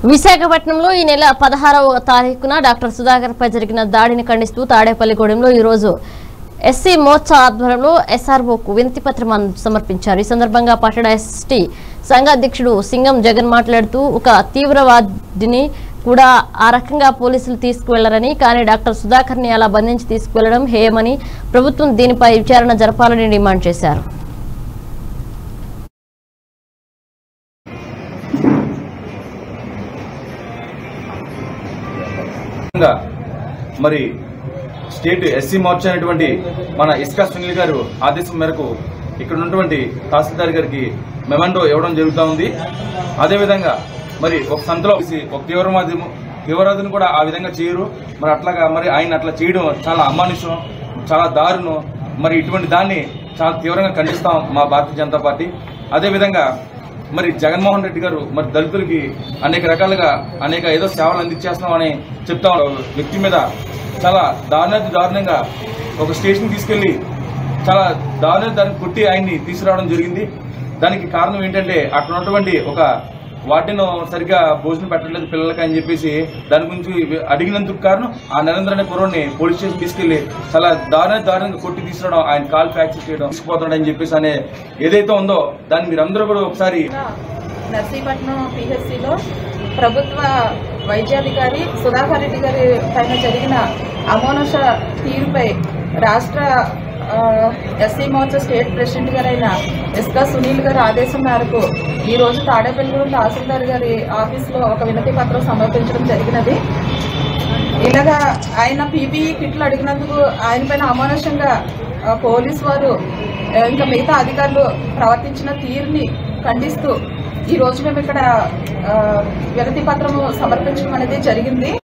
విశాఖపట్నంలో ఈ నెల పదహారవ తారీఖున డాక్టర్ సుధాకర్ పై జరిగిన దాడిని ఖండిస్తూ తాడేపల్లిగూడెంలో ఈ రోజు ఎస్సీ మోర్చా ఆధ్వర్యంలో ఎస్ఆర్ఓకు వినతి పత్రం సమర్పించారు ఈ సందర్భంగా పట్టణ ఎస్టీ సంఘ అధ్యక్షుడు సింగం జగన్ మాట్లాడుతూ ఒక తీవ్రవాదిని కూడా ఆ రకంగా పోలీసులు తీసుకువెళ్లరని కానీ డాక్టర్ సుధాకర్ ని అలా బంధించి తీసుకువెళ్లడం హేయమని ప్రభుత్వం దీనిపై విచారణ జరపాలని డిమాండ్ చేశారు విధంగా మరి స్టేట్ ఎస్సీ మోర్చా అనేటువంటి మన ఇస్కా సునీల్ గారు ఆదేశం మేరకు ఇక్కడ ఉన్నటువంటి తహసీల్దార్ గారికి మెమండో ఇవ్వడం జరుగుతూ ఉంది అదేవిధంగా మరి ఒక సంతలో ఒక తీవ్రవాది తీవ్రవాదిని కూడా ఆ విధంగా చేయరు మరి అట్లాగా మరి ఆయన అట్లా చేయడం చాలా అమానుషం చాలా దారుణం మరి ఇటువంటి దాన్ని చాలా తీవ్రంగా ఖండిస్తాం మా భారతీయ జనతా పార్టీ అదేవిధంగా మరి జగన్మోహన్ రెడ్డి గారు మరి దళితులకి అనేక రకాలుగా అనేక ఏదో సేవలు అందించేస్తున్నామని చెప్తా ఉన్నారు. వ్యక్తి మీద చాలా దారుణాతి దారుణంగా ఒక స్టేషన్ తీసుకెళ్లి చాలా దారుణ దాన్ని కొట్టి ఆయన్ని తీసుకురావడం జరిగింది దానికి కారణం ఏంటంటే అక్కడ ఉన్నటువంటి ఒక వాటిని సరిగ్గా భోజనం పెట్టలేదు పిల్లలకి అని చెప్పేసి దాని గురించి అడిగినందుకు కారణం ఆ నరేంద్ర అనే కుర్రోడిని పోలీస్ స్టేషన్ తీసుకెళ్లి చాలా దారుణ దారుణంగా కొట్టి తీసుకురావడం ఆయన కాల్ ఫ్రాక్చర్ చేయడం తీసుకుపోతున్నాడు అని చెప్పేసి అనే ఏదైతే ఉందో దాన్ని మీరందరూ కూడా ఒకసారి నర్సీపట్నం పిహెచ్సిలో ప్రభుత్వ వైద్యాధికారి సుధాకర్ రెడ్డి గారి పైన జరిగిన అమోనష తీరుపై రాష్ట్ర ఆ, ఎస్సీ మోర్చా స్టేట్ ప్రెసిడెంట్ గారైన ఎస్కా సునీల్ గారి ఆదేశం మేరకు ఈ రోజు తాడేపల్లిగూడెం తహసీల్దార్ గారి ఆఫీసులో ఒక వినతి పత్రం సమర్పించడం జరిగినది ఇలాగా ఆయన పీపీఈ కిట్లు అడిగినందుకు ఆయన పైన అమానుషంగా ఆ, పోలీస్ వారు ఆ, ఇంకా మిగతా అధికారులు ప్రవర్తించిన తీరుని ఖండిస్తూ ఈ రోజు మేము ఇక్కడ ఆ, వినతి పత్రము సమర్పించడం అనేది జరిగింది